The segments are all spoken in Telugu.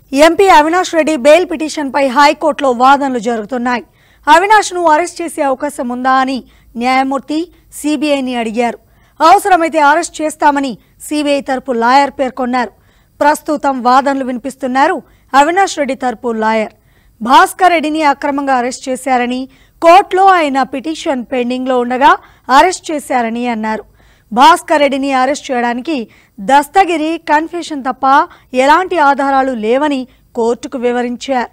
ఎంపీ అవినాష్ రెడ్డి బెయిల్ పిటిషన్పై హైకోర్టులో వాదనలు జరుగుతున్నాయి అవినాష్ను అరెస్ట్ చేసే అవకాశం ఉందా అని న్యాయమూర్తి సిబిఐని అడిగారు అవసరమైతే అరెస్ట్ చేస్తామని సిబిఐ తరపు లాయర్ పేర్కొన్నారు ప్రస్తుతం వాదనలు వినిపిస్తున్నారు అవినాష్ రెడ్డి తరపు లాయర్ భాస్కర్ రెడ్డిని అక్రమంగా అరెస్ట్ చేశారని కోర్టులో ఆయన పిటిషన్ పెండింగ్లో ఉండగా అరెస్ట్ చేశారని అన్నారు భాస్కర్ రెడ్డిని అరెస్ట్ చేయడానికి దస్తగిరి కన్ఫెషన్ తప్ప ఎలాంటి ఆధారాలు లేవని కోర్టుకు వివరించారు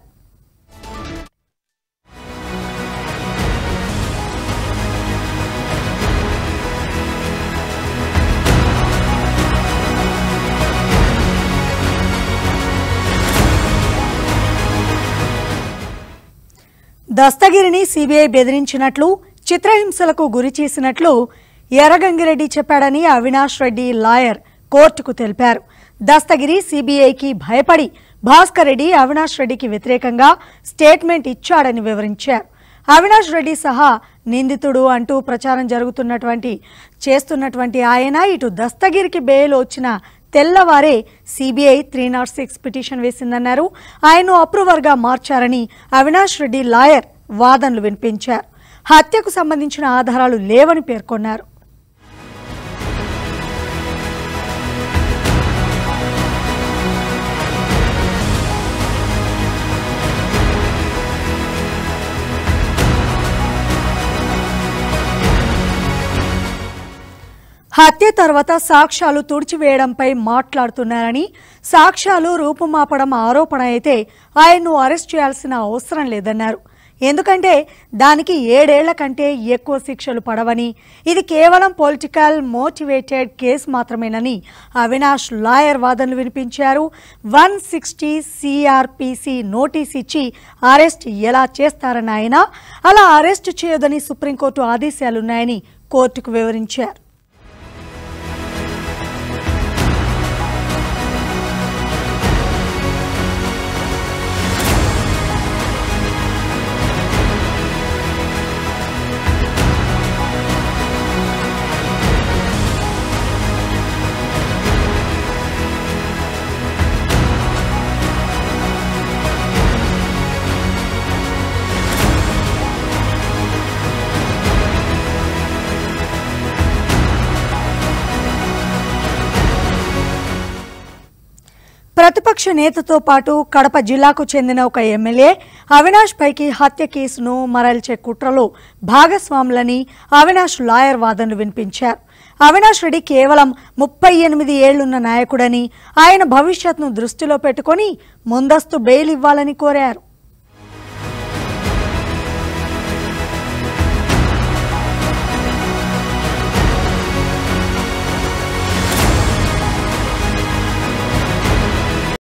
దస్తగిరిని సిబిఐ బెదిరించినట్లు చిత్రహింసలకు గురి చేసినట్లు ఎర్రగంగిరెడ్డి చెప్పాడని అవినాష్ రెడ్డి లాయర్ కోర్టుకు తెలిపారు దస్తగిరి సిబిఐకి భయపడి భాస్కర్ రెడ్డి అవినాష్ రెడ్డికి వ్యతిరేకంగా స్టేట్మెంట్ ఇచ్చాడని వివరించారు అవినాష్ రెడ్డి సహా నిందితుడు అంటూ ప్రచారం జరుగుతున్నటువంటి చేస్తున్నటువంటి ఆయన ఇటు దస్తగిరికి బెయిల్ వచ్చిన తెల్లవారే CBI three nought six petition వేసిందన్నారు ఆయన్ను అప్రూవర్గా మార్చారని అవినాష్ రెడ్డి లాయర్ వాదనలు వినిపించారు హత్యకు సంబంధించిన ఆధారాలు లేవని పేర్కొన్నారు హత్య తర్వాత సాక్ష్యాలు తుడిచివేయడంపై మాట్లాడుతున్నారని సాక్ష్యాలు రూపుమాపడం ఆరోపణ అయితే ఆయన్ను అరెస్ట్ చేయాల్సిన అవసరం లేదన్నారు ఎందుకంటే దానికి ఏడేళ్ల కంటే ఎక్కువ శిక్షలు పడవని ఇది కేవలం పొలిటికల్ మోటివేటెడ్ కేసు మాత్రమేనని అవినాష్ లాయర్ వాదనలు వినిపించారు వన్ సిక్స్టీ సిఆర్పిసి నోటీస్ ఇచ్చి అరెస్ట్ ఎలా చేస్తారని ఆయన అలా అరెస్ట్ చేయొద్దని సుప్రీంకోర్టు ఆదేశాలున్నాయని కోర్టుకు వివరించారు ప్రతిపక్ష నేతతో పాటు కడప జిల్లాకు చెందిన ఒక ఎమ్మెల్యే అవినాష్ పైకి హత్య కేసును మరల్చే కుట్రలో భాగస్వాములని అవినాష్ లాయర్ వాదనలు వినిపించారు అవినాష్ రెడ్డి కేవలం ముప్పై ఎనిమిది ఏళ్లున్న నాయకుడని ఆయన భవిష్యత్ను దృష్టిలో పెట్టుకొని ముందస్తు బెయిల్ ఇవ్వాలని కోరారు